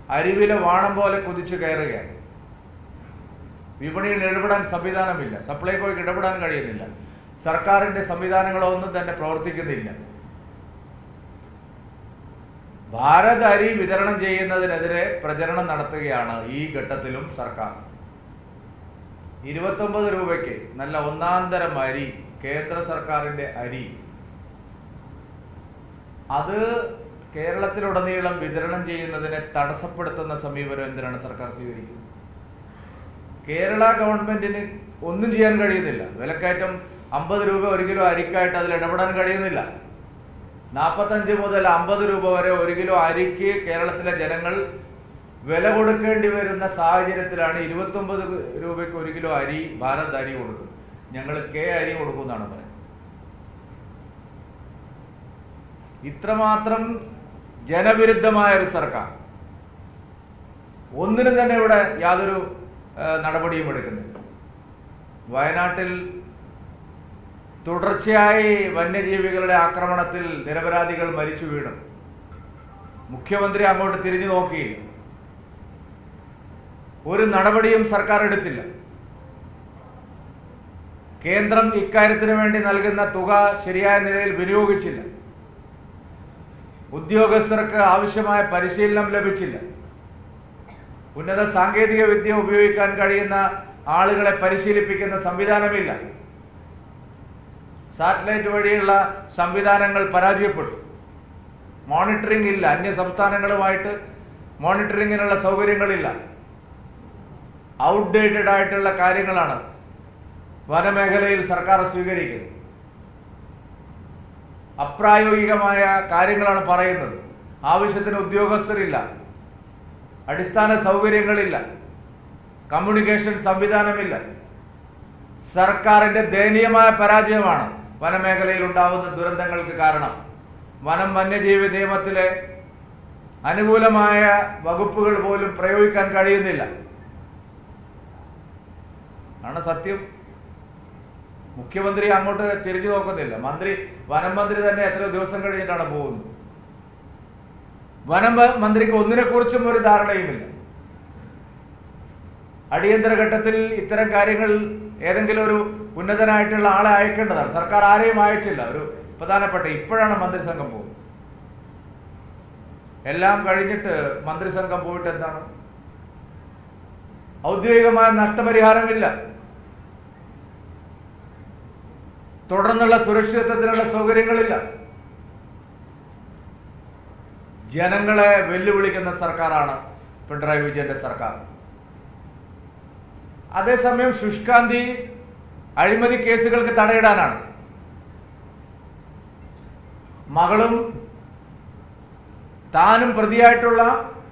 അരിവിലെ വാണം പോലെ കുതിച്ചു കയറുകയാണ് വിപണിയിൽ ഇടപെടാൻ സംവിധാനമില്ല സപ്ലൈകോയ്ക്ക് ഇടപെടാൻ കഴിയുന്നില്ല സർക്കാരിന്റെ സംവിധാനങ്ങളൊന്നും തന്നെ പ്രവർത്തിക്കുന്നില്ല ഭാരത് അരി വിതരണം ചെയ്യുന്നതിനെതിരെ പ്രചരണം നടത്തുകയാണ് ഈ ഘട്ടത്തിലും സർക്കാർ ഇരുപത്തൊമ്പത് രൂപയ്ക്ക് നല്ല ഒന്നാന്തരം അരി കേന്ദ്ര സർക്കാരിന്റെ അരി അത് കേരളത്തിലുടനീളം വിതരണം ചെയ്യുന്നതിനെ തടസ്സപ്പെടുത്തുന്ന സമീപനം എന്തിനാണ് സർക്കാർ സ്വീകരിക്കുന്നത് കേരള ഗവൺമെന്റിന് ഒന്നും ചെയ്യാൻ കഴിയുന്നില്ല വിലക്കയറ്റം അമ്പത് രൂപ ഒരു കിലോ അരിക്കായിട്ട് അതിൽ ഇടപെടാൻ കഴിയുന്നില്ല നാൽപ്പത്തഞ്ച് മുതൽ അമ്പത് രൂപ വരെ ഒരു കിലോ അരിക്ക് കേരളത്തിലെ ജനങ്ങൾ വില കൊടുക്കേണ്ടി വരുന്ന സാഹചര്യത്തിലാണ് ഇരുപത്തൊമ്പത് രൂപയ്ക്ക് ഒരു കിലോ അരി ഭാരത് അരി കൊടുക്കുന്നത് ഞങ്ങൾ കെ അരി കൊടുക്കുമെന്നാണ് പറയുന്നത് ഇത്രമാത്രം ജനവിരുദ്ധമായ ഒരു സർക്കാർ ഒന്നിനും തന്നെ ഇവിടെ യാതൊരു ആ, നടപടിയും എടുക്കുന്നില്ല വയനാട്ടിൽ തുടർച്ചയായി വന്യജീവികളുടെ ആക്രമണത്തിൽ നിരപരാധികൾ മരിച്ചു വീണു മുഖ്യമന്ത്രി അങ്ങോട്ട് തിരിഞ്ഞു നോക്കിയില്ല ഒരു നടപടിയും സർക്കാർ എടുത്തില്ല കേന്ദ്രം ഇക്കാര്യത്തിന് വേണ്ടി നൽകുന്ന തുക ശരിയായ നിലയിൽ വിനിയോഗിച്ചില്ല ഉദ്യോഗസ്ഥർക്ക് ആവശ്യമായ പരിശീലനം ലഭിച്ചില്ല ഉന്നത സാങ്കേതിക വിദ്യ ഉപയോഗിക്കാൻ കഴിയുന്ന ആളുകളെ പരിശീലിപ്പിക്കുന്ന സംവിധാനമില്ല സാറ്റലൈറ്റ് വഴിയുള്ള സംവിധാനങ്ങൾ പരാജയപ്പെട്ടു മോണിറ്ററിംഗ് ഇല്ല അന്യ സംസ്ഥാനങ്ങളുമായിട്ട് മോണിറ്ററിങ്ങിനുള്ള സൗകര്യങ്ങളില്ല ഔട്ട്ഡേറ്റഡ് ആയിട്ടുള്ള കാര്യങ്ങളാണ് വനമേഖലയിൽ സർക്കാർ സ്വീകരിക്കുന്നത് അപ്രായോഗികമായ കാര്യങ്ങളാണ് പറയുന്നത് ആവശ്യത്തിന് ഉദ്യോഗസ്ഥരില്ല അടിസ്ഥാന സൗകര്യങ്ങളില്ല കമ്മ്യൂണിക്കേഷൻ സംവിധാനമില്ല സർക്കാരിന്റെ ദയനീയമായ പരാജയമാണ് വനമേഖലയിൽ ഉണ്ടാവുന്ന ദുരന്തങ്ങൾക്ക് കാരണം വനം വന്യജീവി നിയമത്തിലെ അനുകൂലമായ വകുപ്പുകൾ പോലും പ്രയോഗിക്കാൻ കഴിയുന്നില്ല ആണ് സത്യം മുഖ്യമന്ത്രി അങ്ങോട്ട് തിരിഞ്ഞു നോക്കുന്നില്ല മന്ത്രി വനം മന്ത്രി തന്നെ എത്ര ദിവസം കഴിഞ്ഞിട്ടാണ് പോകുന്നത് വനം വ- മന്ത്രിക്ക് ഒന്നിനെ കുറിച്ചും ഒരു ധാരണയുമില്ല അടിയന്തര ഘട്ടത്തിൽ ഇത്തരം കാര്യങ്ങൾ ഏതെങ്കിലും ഒരു ഉന്നതനായിട്ടുള്ള ആളെ അയക്കേണ്ടതാണ് സർക്കാർ ആരെയും അയച്ചില്ല ഒരു പ്രധാനപ്പെട്ട ഇപ്പോഴാണ് മന്ത്രിസംഘം പോകുന്നത് എല്ലാം കഴിഞ്ഞിട്ട് മന്ത്രിസംഘം പോയിട്ട് എന്താണ് ഔദ്യോഗികമായ നഷ്ടപരിഹാരമില്ല തുടർന്നുള്ള സുരക്ഷിതത്വത്തിനുള്ള സൗകര്യങ്ങളില്ല ജനങ്ങളെ വെല്ലുവിളിക്കുന്ന സർക്കാരാണ് പിണറായി വിജയന്റെ സർക്കാർ അതേസമയം ശുഷ്കാന്തി അഴിമതി കേസുകൾക്ക് തടയിടാനാണ് മകളും താനും പ്രതിയായിട്ടുള്ള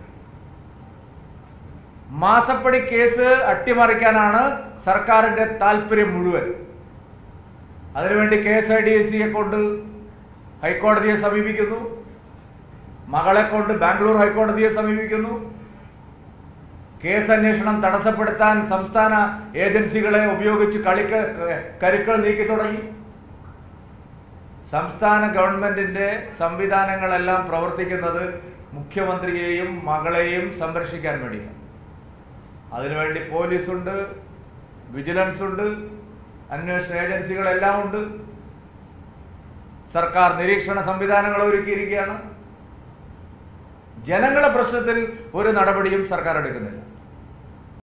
മാസപ്പടി കേസ് അട്ടിമറിക്കാനാണ് സർക്കാരിന്റെ താല്പര്യം മുഴുവൻ അതിനുവേണ്ടി K S I D S സിയെ കൊണ്ട് ഹൈക്കോടതിയെ സമീപിക്കുന്നു മകളെ കൊണ്ട് ബാംഗ്ലൂർ ഹൈക്കോടതിയെ സമീപിക്കുന്നു കേസ് അന്വേഷണം തടസ്സപ്പെടുത്താൻ സംസ്ഥാന ഏജൻസികളെ ഉപയോഗിച്ച് കളിക്ക കരുക്കൾ നീക്കി തുടങ്ങി സംസ്ഥാന ഗവൺമെന്റിന്റെ സംവിധാനങ്ങളെല്ലാം പ്രവർത്തിക്കുന്നത് മുഖ്യമന്ത്രിയെയും മകളെയും സംരക്ഷിക്കാൻ വേണ്ടിയാണ് അതിനുവേണ്ടി പോലീസുണ്ട് വിജിലൻസ് ഉണ്ട് അന്വേഷണ ഏജൻസികളെല്ലാം ഉണ്ട് സർക്കാർ നിരീക്ഷണ സംവിധാനങ്ങൾ ഒരുക്കിയിരിക്കുകയാണ് ജനങ്ങളുടെ പ്രശ്നത്തിൽ ഒരു നടപടിയും സർക്കാർ എടുക്കുന്നില്ല